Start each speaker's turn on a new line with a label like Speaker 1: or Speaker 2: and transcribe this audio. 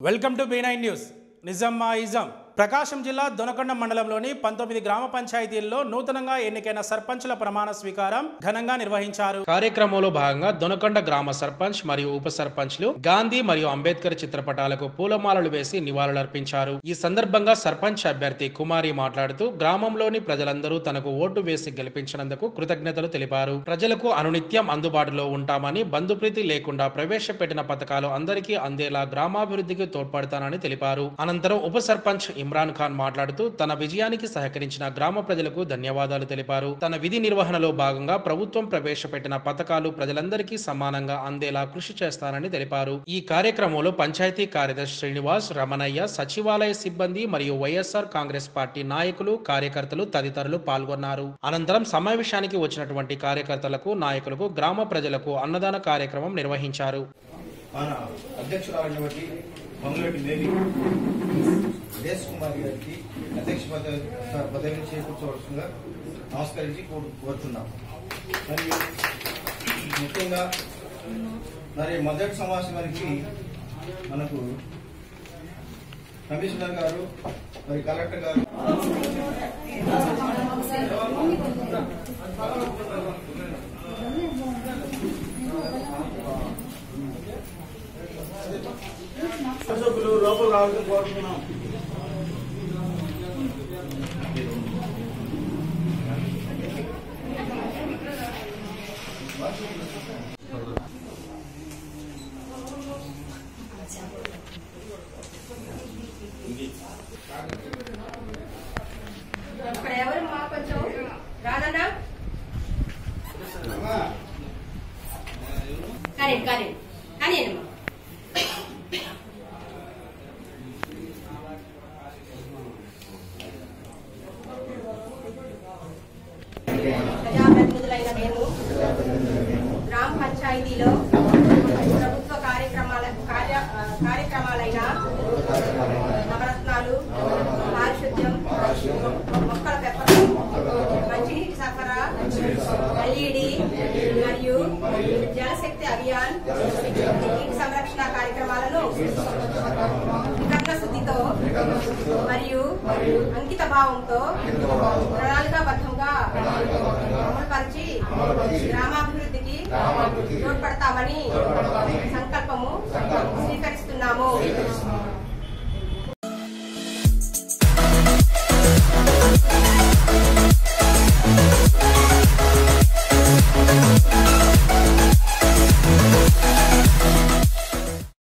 Speaker 1: welcome to B nine news నిజమ్మా ఇజం ప్రకాశం జిల్లా దొనకొండ మండలంలోని పంతొమ్మిది గ్రామ పంచాయతీల్లో నూతనంగా ఎన్నికైన సర్పంచుల ప్రమాణ స్వీకారం ఘనంగా నిర్వహించారు కార్యక్రమంలో భాగంగా దొనకొండ గ్రామ సర్పంచ్ మరియు ఉప సర్పంచ్లు గాంధీ మరియు అంబేద్కర్ చిత్రపటాలకు పూలమాలలు వేసి నివాళులర్పించారు ఈ సందర్భంగా సర్పంచ్ అభ్యర్థి కుమారి మాట్లాడుతూ గ్రామంలోని ప్రజలందరూ తనకు ఓటు వేసి గెలిపించినందుకు కృతజ్ఞతలు తెలిపారు ప్రజలకు అనునిత్యం అందుబాటులో ఉంటామని బంధుప్రీతి లేకుండా ప్రవేశపెట్టిన పథకాలు అందరికీ అందేలా గ్రామాభివృద్ధికి తోడ్పడతానని తెలిపారు అనంతరం ఉప సర్పంచ్ ఇమ్రాన్ ఖాన్ మాట్లాడుతూ తన విజయానికి సహకరించిన గ్రామ ప్రజలకు ధన్యవాదాలు తెలిపారు తన విధి నిర్వహణలో భాగంగా ప్రభుత్వం ప్రవేశపెట్టిన పథకాలు ప్రజలందరికీ సమానంగా అందేలా కృషి చేస్తానని తెలిపారు ఈ కార్యక్రమంలో పంచాయతీ కార్యదర్శి శ్రీనివాస్ రమణయ్య సచివాలయ సిబ్బంది మరియు వైఎస్ఆర్ కాంగ్రెస్ పార్టీ నాయకులు కార్యకర్తలు తదితరులు పాల్గొన్నారు అనంతరం సమావేశానికి వచ్చినటువంటి కార్యకర్తలకు నాయకులకు గ్రామ ప్రజలకు అన్నదాన కార్యక్రమం నిర్వహించారు
Speaker 2: మన అధ్యక్షురాలైనటువంటి మంగళటి దేవి దేశ్ కుమార్ గారికి అధ్యక్ష పదవి పదవిని చేకూర్చవలసిందిగా నమస్కరించి కోరు- కోరుతున్నాం మరియు ముఖ్యంగా మరి మొదటి సమావేశానికి మనకు కమిషనర్ గారు మరి కలెక్టర్ గారు సభ్యులు లోపల రావాలని కోరుతున్నాం
Speaker 3: ఇక్కడ ఎవరు మా కొంచెం రాదన్నా కానీ కానీ కానీ అమ్మా ప్రజాప్రతినిధులైన మేము గ్రామ పంచాయతీలో ప్రభుత్వ కార్యక్రమాల కార్య ఆ, కార్యక్రమాలైన నవరత్నాలు పారిశుద్ధ్యం మొక్కల పెంపకం మంచినీటి సరఫరా ఎల్ఈడి మరియు జలశక్తి అభియాన్ నీటి సంరక్షణ కార్యక్రమాలను వికర్ణ శుద్ధితో మరియు అంకిత భావంతో ప్రణాళికాబద్ధంగా అమలుపరిచి గ్రామాభివృద్ధికి తోడ్పడతామని సంకల్పము స్వీకరిస్తున్నాము